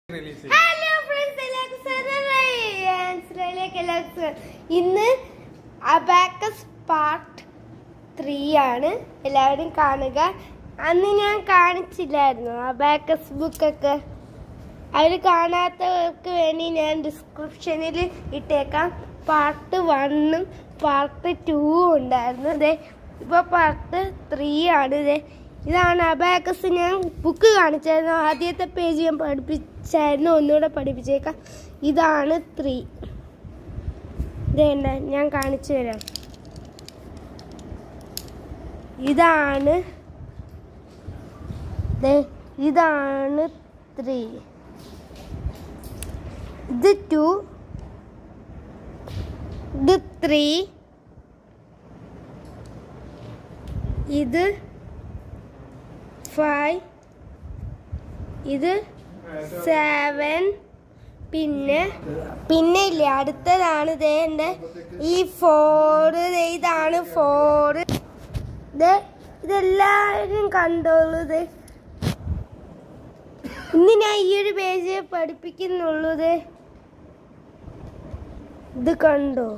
Release ചെയ്യും hello friends എല്ലാവർക്കും ഇസ്രായേലിലേക്ക് എല്ലാവർക്കും സ്വാഗതം. ഇന്ന് അബാക്കസ് പാർട്ട് ത്രീ ആണ് എല്ലാവരും കാണുക അന്ന് ഞാൻ കാണിച്ചില്ലായിരുന്നു അബാക്കസ് ബുക്കൊക്കെ അവർ കാണാത്തവർക്ക് വേണ്ടി ഞാൻ ഡിസ്ക്രിപ്ഷനിൽ ഇട്ടേക്കാം പാർട്ട് വണ്ണും പാർട്ട് ടൂവും ഉണ്ടായിരുന്നു ഇതേ ഇപ്പോൾ പാർട്ട് ത്രീ ആണ് ഇതേ ഇതാണ് അബാക്കസ് ഞാൻ ബുക്ക് കാണിച്ചായിരുന്നു ആദ്യത്തെ പേജ് ഞാൻ പഠിപ്പിച്ചായിരുന്നു ഒന്നുകൂടെ പഠിപ്പിച്ചേക്കാം ഇതാണ് ത്രീ ഇതേണ്ട ഞാൻ കാണിച്ചു തരാം ഇതാണ് ദേ ഇതാണ് ത്രീ ഇത് ടു ഇത് ത്രീ ഇത് ഫൈവ് ഇത് സെവൻ പിന്നെ പിന്നെ ഇല്ലേ അടുത്തതാണ് ദേ എൻ്റെ ഈ ഫോറ് ഇതാണ് ഫോറ് ഇത് ഇതെല്ലാവരും കണ്ടോളൂ ഇത് ഇന്ന് ഞാൻ ഈ ഒരു പേജ് പഠിപ്പിക്കുന്നുള്ളൂ ഇത് ഇത് കണ്ടോ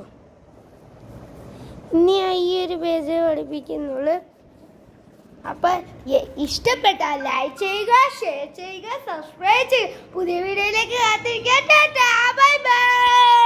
ഇനി ഞാൻ ഈ ഒരു പേജ് പഠിപ്പിക്കുന്നുള്ളൂ അപ്പൊ എ- ഇഷ്ടപ്പെട്ടാൽ ലൈക്ക് ചെയ്യുക ഷെയർ ചെയ്യുക സബ്സ്ക്രൈബ് ചെയ്യുക പുതിയ വീഡിയോയിലേക്ക് കാത്തിരിക്കുക ബൈ ബൈ